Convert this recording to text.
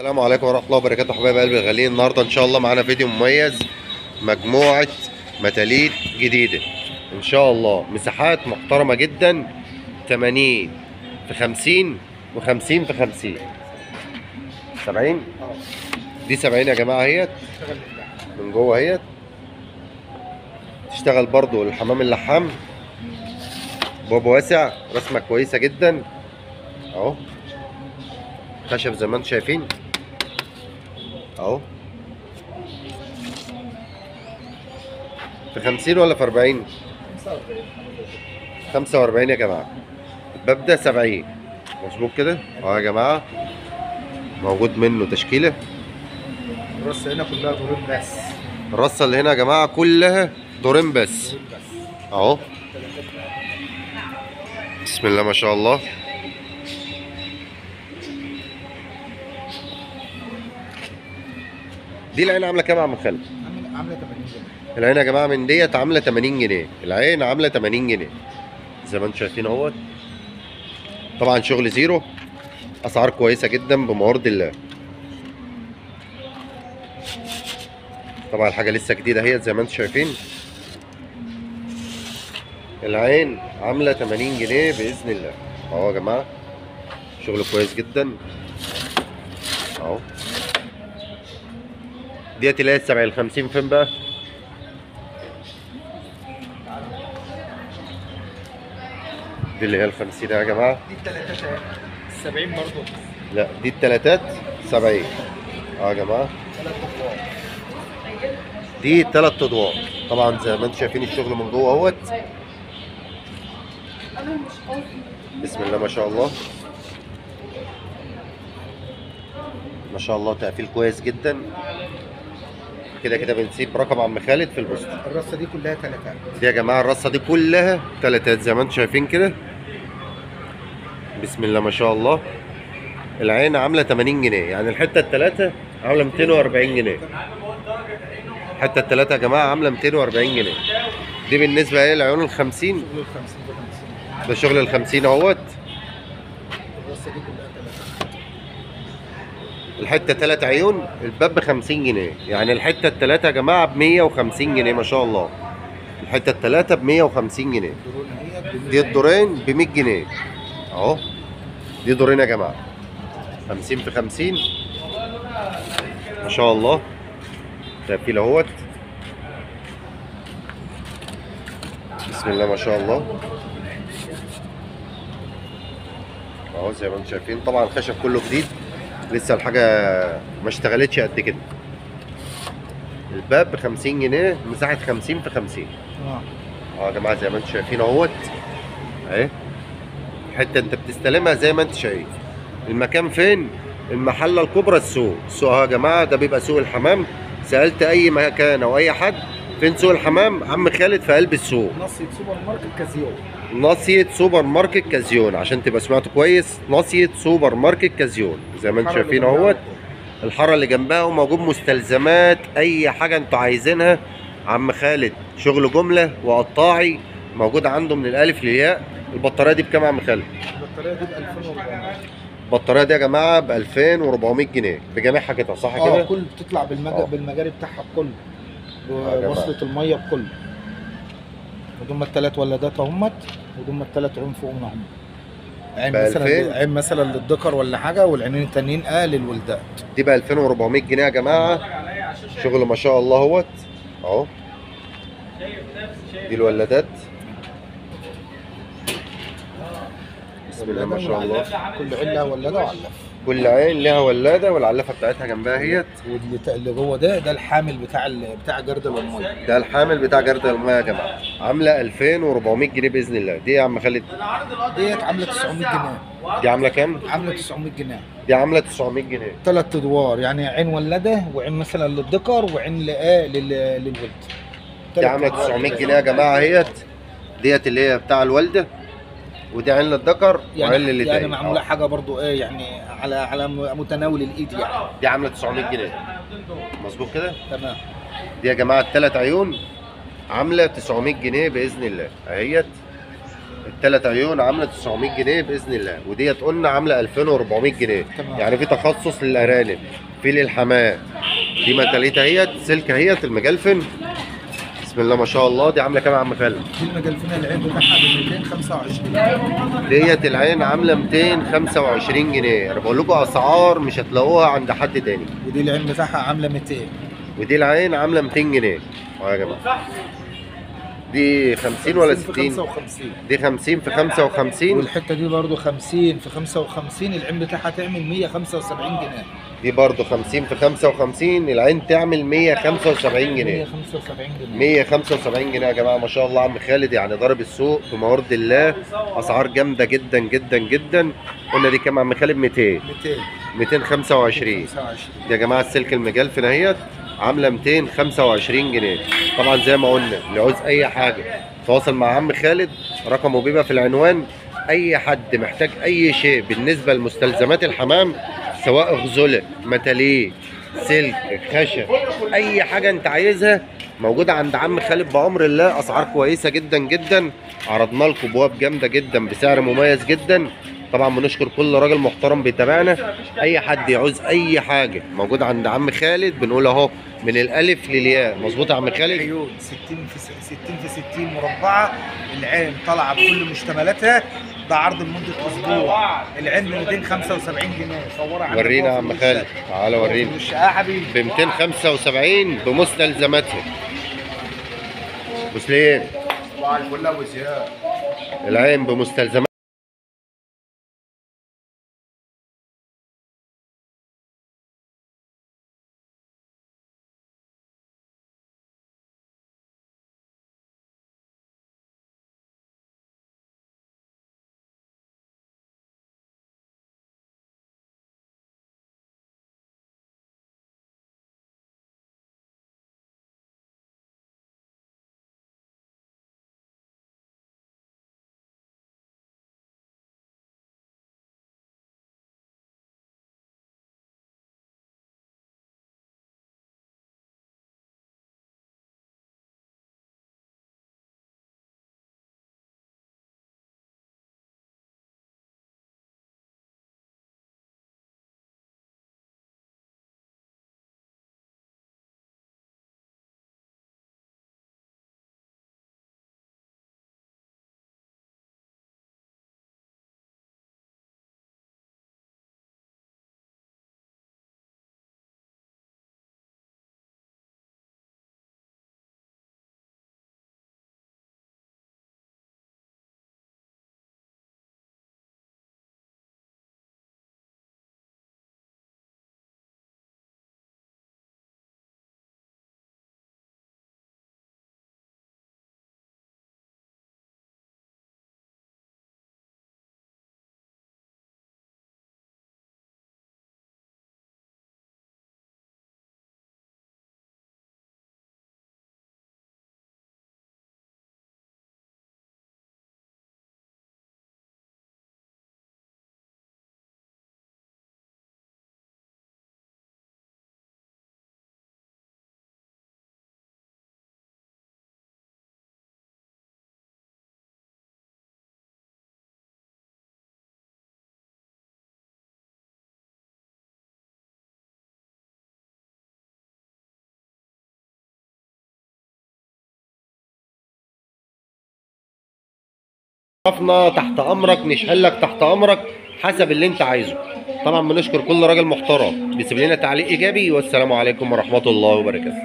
السلام عليكم ورحمه الله وبركاته حبايب قلبي الغاليين النهارده ان شاء الله معانا فيديو مميز مجموعه متاليت جديده ان شاء الله مساحات محترمه جدا 80 في 50 و50 في 50 70 دي 70 يا جماعه اهيت من جوه اهيت تشتغل برضو الحمام اللحام باب واسع رسمه كويسه جدا اهو خشب زي ما انتم شايفين اهو في 50 ولا في 40 45 يا جماعه الباب ده 70 مظبوط كده اهو يا جماعه موجود منه تشكيله الرص هنا كلها دورين بس الرصه اللي هنا يا جماعه كلها دورين بس دورين بس اهو بسم الله ما شاء الله دي العين عامله كام يا عم خالد عامله عامله 80 جنيه العين يا جماعه من ديت عامله 80 جنيه العين عامله 80 جنيه زي ما انتم شايفين اهوت طبعا شغل زيرو اسعار كويسه جدا بموارد الله طبعا الحاجه لسه جديده اهيت زي ما انتم شايفين العين عامله 80 جنيه باذن الله اهو يا جماعه شغل كويس جدا اهو ديت اللي هي السبع ال 50 فين بقى؟ دي اللي هي ال 50 يا جماعه دي التلاتات 70 برضه لا دي التلاتات 70 اه يا جماعه ثلاث اطوار دي تلات ادوار طبعا زي ما انتم شايفين الشغل من جوه اهوت بسم الله ما شاء الله ما شاء الله تقفيل كويس جدا كده كده بنسيب رقم عم خالد في البوست الرصه دي كلها تلاتات دي يا جماعه الرصه دي كلها تلاتات زي ما انتم شايفين كده بسم الله ما شاء الله العين عامله 80 جنيه يعني الحته التلاته عامله 240 جنيه الحته التلاته يا جماعه عامله 240 جنيه دي بالنسبه ايه لعيون ال 50 شغل ال 50 ب 50 ده شغل ال 50 اهوت الرصه دي كلها تلاتات الحته تلات عيون الباب ب 50 جنيه يعني الحته التلاته يا جماعه ب 150 جنيه ما شاء الله الحته التلاته ب 150 جنيه دورين اهي دي الدورين ب 100 جنيه اهو دي دورين يا جماعه 50 في 50 ما شاء الله تقفيل اهوت بسم الله ما شاء الله اهو زي ما انتم شايفين طبعا الخشب كله جديد لسه الحاجه ما اشتغلتش قد كده الباب ب 50 جنيه مساحه 50 في 50 اه اه يا جماعه زي ما انتم شايفين اهوت اهي حته انت بتستلمها زي ما انت شايف المكان فين المحله الكبرى السوق السوق اهو يا جماعه ده بيبقى سوق الحمام سالت اي مكان او اي حد فين سوق الحمام عم خالد في قلب السوق نصية سوبر ماركت كازيو ناصية سوبر ماركت كازيون عشان تبقى سمعتوا كويس ناصية سوبر ماركت كازيون زي ما انتم الحارة اللي شايفين جنبها اهوت الحاره اللي جنبها وموجود مستلزمات اي حاجه انتوا عايزينها عم خالد شغل جمله وقطاعي موجود عنده من الالف للياء البطاريه دي بكام يا عم خالد البطاريه دي ب 2400 البطاريه دي يا جماعه ب 2400 جنيه بجميع حاجتها صح اه كده كل بتطلع بالمج... آه. بالمجاري بتاعها بكل آه يا جماعة. بوصلة الميه بكل ودول الثلاث ولادات اهمت ودول الثلاث عيون فوقهم هم عين ب 2000 مثلا عين مثلا للذكر ولا حاجه والعينين التانيين اه للولدات دي ب 2400 جنيه يا جماعه شغل ما شاء الله اهوت اهو دي الولادات بسم الله ما شاء الله كل عين لها ولاده وعلف كل عين لها ولاده والعلافه بتاعتها جنبها اهيت واللي ت- اللي جوه ده ده الحامل بتاع ال... بتاع جرد الميه ده الحامل بتاع جرد الماء يا جماعه عامله 2400 جنيه باذن الله دي يا عم خالد ديت عامله 900 جنيه دي عامله كام عامله 900 جنيه دي عامله 900 جنيه ثلاث ادوار يعني عين ولاده وعين مثلا للذكر وعين لآه لل... للولد دي تلات عامله أدوار 900 كده. جنيه يا جماعه اهيت ديت اللي هي بتاع الوالده ودي عين للذكر وعين يعني للتاني يعني معموله آه. حاجه برضو ايه يعني على على متناول الايد يعني دي عامله 900 جنيه مظبوط كده تمام دي يا جماعه الثلاث عيون عامله 900 جنيه باذن الله اهيت الثلاث عيون عامله 900 جنيه باذن الله وديت قلنا عامله 2400 جنيه تمام. يعني في تخصص للارانب في للحمام دي متاليت اهيت سلك اهيت المجلفن بسم الله ما شاء الله دي عامله كام يا عم خالد دي المجلفينه العين بتاعها ب 225 ديت العين عامله 225 جنيه انا بقول لكم اسعار مش هتلاقوها عند حد تاني ودي العين بتاعها عامله 200 ودي العين عامله 200 جنيه اهو يا جماعه دي 50 ولا 60 55 دي 50 في 55 والحته دي برضو 50 في 55 العين بتاعها تعمل 175 جنيه دي برضو 50 في 55 العين تعمل 175 جنيه 175 جنيه 175 جنيه يا جماعه ما شاء الله عم خالد يعني ضارب السوق بموارد الله اسعار جامده جدا جدا جدا قلنا دي كام يا عم خالد 200 200 225 25 يا جماعه السلك المجلفن اهيت عامله 225 جنيه طبعا زي ما قلنا اللي عاوز اي حاجه تواصل مع عم خالد رقمه بيبقى في العنوان اي حد محتاج اي شيء بالنسبه لمستلزمات الحمام سواء غزله متاليه سلك خشب اي حاجه انت عايزها موجوده عند عم خالد بامر الله اسعار كويسه جدا جدا عرضنا لكم بواب جامده جدا بسعر مميز جدا طبعا بنشكر كل راجل محترم بيتابعنا اي حد يعوز اي حاجه موجود عند عم خالد بنقول اهو من الالف للياء مظبوط يا عم خالد عيون 60 في س- 60 في 60 مربعه العين طالعه بكل مشتملاتها ده عرض لمده اسبوع العين ب 275 جنيه صورها عندك ورينا يا أهو عم في خالد الوشات. تعالى أهو في ورينا الوش. اه حبيبي ب 275 بمستلزماتها مسلم وعلى الفل ابو زياد العين بمستلزمات شرفنا تحت امرك نشحلك تحت امرك حسب اللي انت عايزه طبعا بنشكر كل راجل محترم بيسيب لنا تعليق ايجابي والسلام عليكم ورحمه الله وبركاته